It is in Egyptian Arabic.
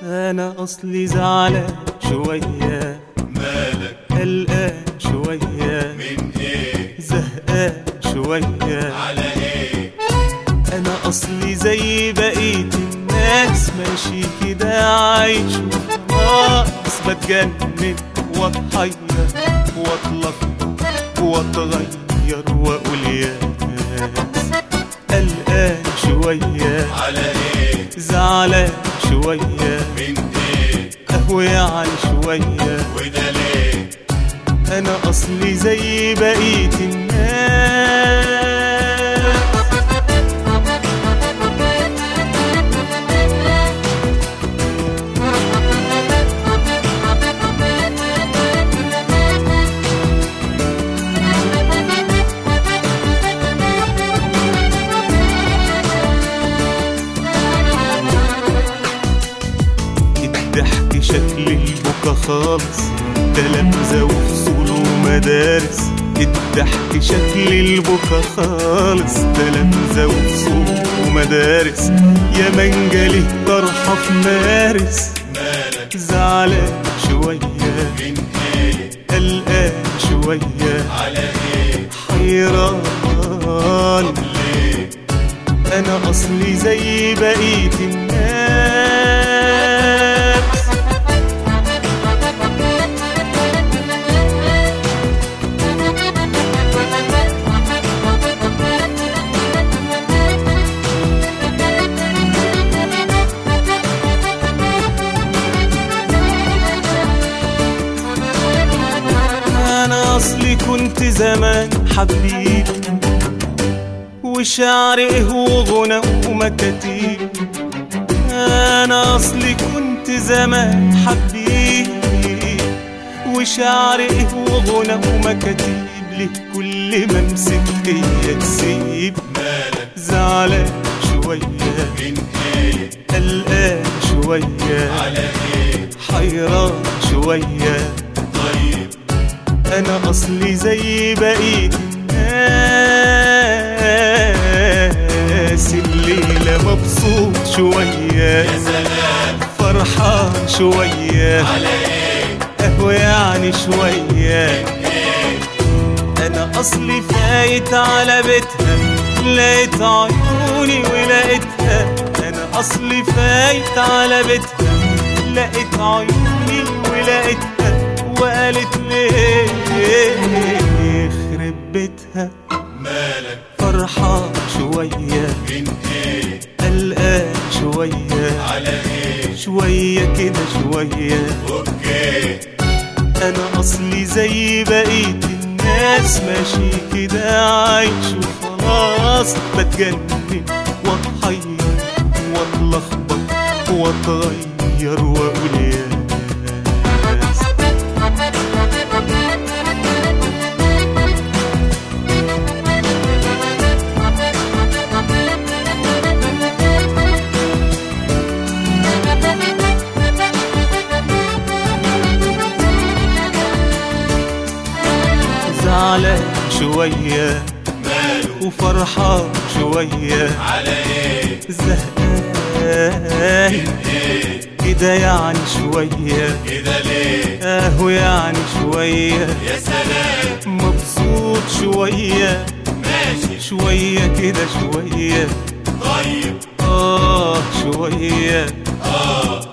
انا اصلي زعلان شوية مالك قلقان شوية من ايه زهقان شوية على ايه انا اصلي زي بقية الناس ماشي كده عايش وخلاص بتجنن واتحير واتلخبط واتغير واقول يا ناس قلقان شوية على ايه زعلان شوية من ايه قهوة يعني شوية وده ليه انا اصلي زي بقية الناس الضحك شكل البكا خالص تلامذة وفصول ومدارس الضحك شكل البكا خالص تلامذة وفصول ومدارس يا منجلي طرحة في مارس مالك زعلان شوية من ايه قلقان شوية على ايه حيران ليه انا اصلي زي بقية الناس انا اصلي كنت زمان حبيب وشعر ايه وغنى ومكاتيب انا اصلي كنت زمان حبيب وشعر ايه وغنى ومكاتيب ليه كل ما امسك هي تسيب مالك زعلان شوية من ايه قلقان شوية على ايه حيران شوية طيب انا اصلي زي بقية الناس الليلة مبسوط شوية يا سلام فرحان شوية على ايه قهوة يعني شوية ايه انا اصلي فايت على بيتها لقيت عيوني ولقيتها انا اصلي فايت على بيتها لقيت عيوني ولقيتها وقالت ليه يخرب بيتها مالك فرحان شوية من ايه قلقان شوية على ايه شوية كده شوية اوكي انا اصلي زي بقية الناس ماشي كده عايش وخلاص بتجنن واتحير واتلخبط واتغير واقول يا ناس زعلان شوية ماله وفرحان شوية على ايه زهقان من ايه كده يعني شوية كده ليه اهو يعني شوية يا سلام مبسوط شوية ماشي شوية كده شوية طيب آه شوية اه